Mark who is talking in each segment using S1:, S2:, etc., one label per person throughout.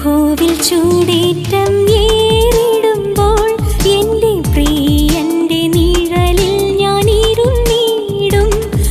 S1: മരുഭൂവിൽ ചൂടേറ്റം ഏറിടുമ്പോൾ എൻ്റെ പ്രിയന്റെ നിഴലിൽ ഞാൻ ഇരുന്നിടും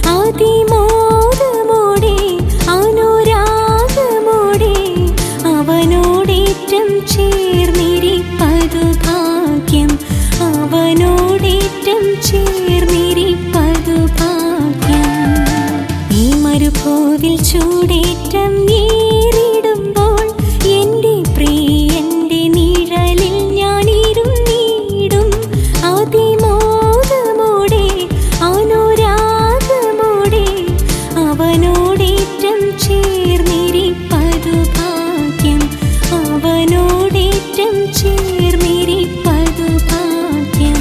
S1: അതിമോദമോടെ അനുരാഗമോടെ അവനോടേറ്റം ചേർന്നിരിപ്പതു ഭാഗ്യം അവനോടേറ്റം ചേർന്നിരിപ്പതു ഭാഗ്യം ഈ മരുഭൂവിൽ ചൂടേറ്റം ഏറിടുമ്പോൾ എൻ്റെ പ്രിയന്റെ നിഴലിൽ ഞാൻ ഇരുന്നിടും അതിമോദമോടെ അനുരാഗമോടെ അവനോടേറ്റം ചേർന്നിരിപ്പതു ഭാഗ്യം അവനോടേറ്റം ചേർന്നിരിപ്പതു ഭാഗ്യം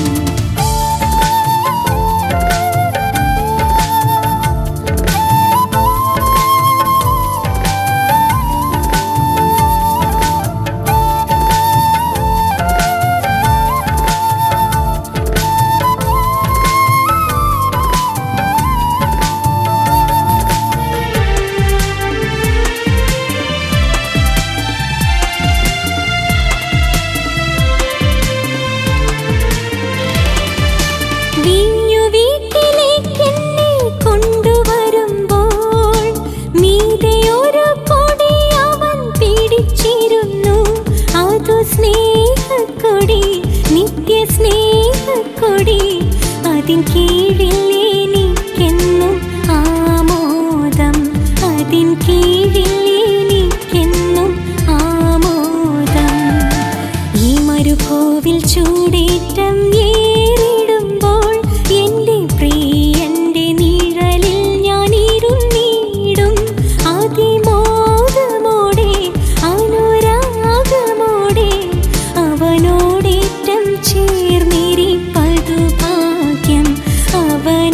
S1: വീഞ്ഞു വീട്ടിലേക്കെന്നെ കൊണ്ടുവരുമ്പോൾ മീതെയൊരു കൊടി അവൻ പിടിച്ചിരുന്നു അതു സ്നേഹക്കൊടി നിത്യ സ്നേഹക്കൊടി അതിൻ കീഴിൽ എനിക്കെന്നും ആമോദം അതിൻ കീഴിൽ എനിക്കെന്നും ആമോദം ഈ മരുഭൂവിൽ ചൂടേറ്റം ഏറിടുമ്പോൾ എൻ്റെ പ്രിയന്റെ നിഴലിൽ ഞാൻ ഇരുന്നിടും അതിമോദമോടെ അനുരാഗമോടെ അവനോടേറ്റം ചേർന്നിരിപ്പതു ഭാഗ്യം അവൻ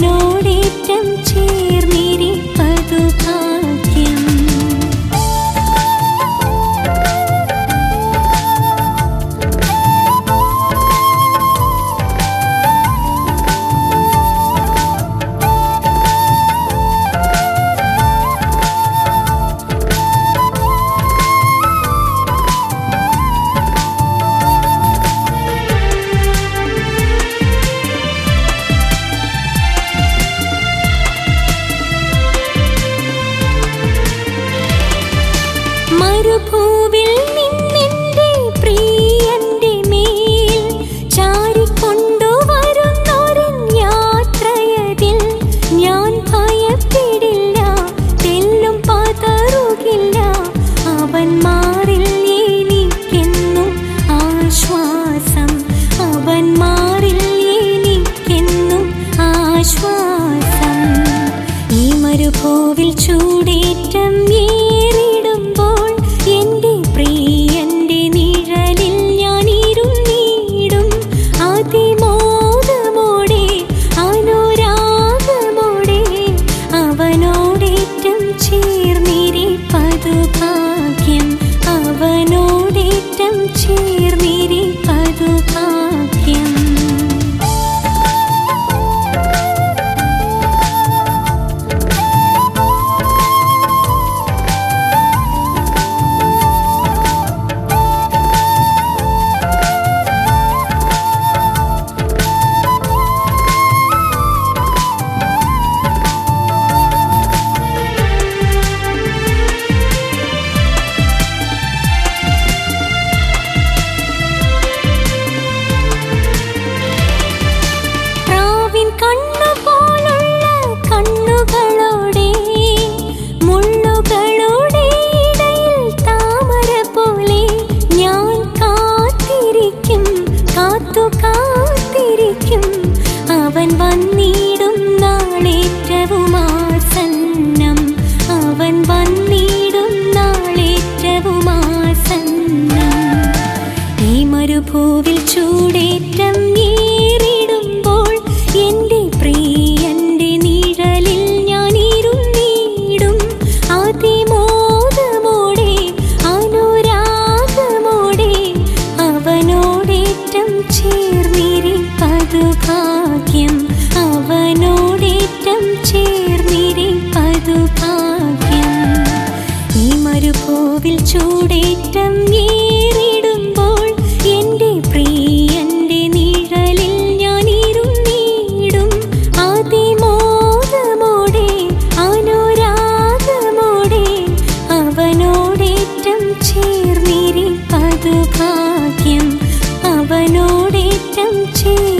S1: ഒരു പൂവിൽ ചൂടേറ്റം ഏറിടുമ്പോൾ എൻ്റെ പ്രിയന്റെ നിഴലിൽ ഞാൻ ഇരുന്നിടും അതിമോദമോടെ അനുരാഗമോടെ അവനോടേറ്റം ചേർന്നിരിപ്പതു ഭാഗ്യം അവനോടേറ്റം ചേർ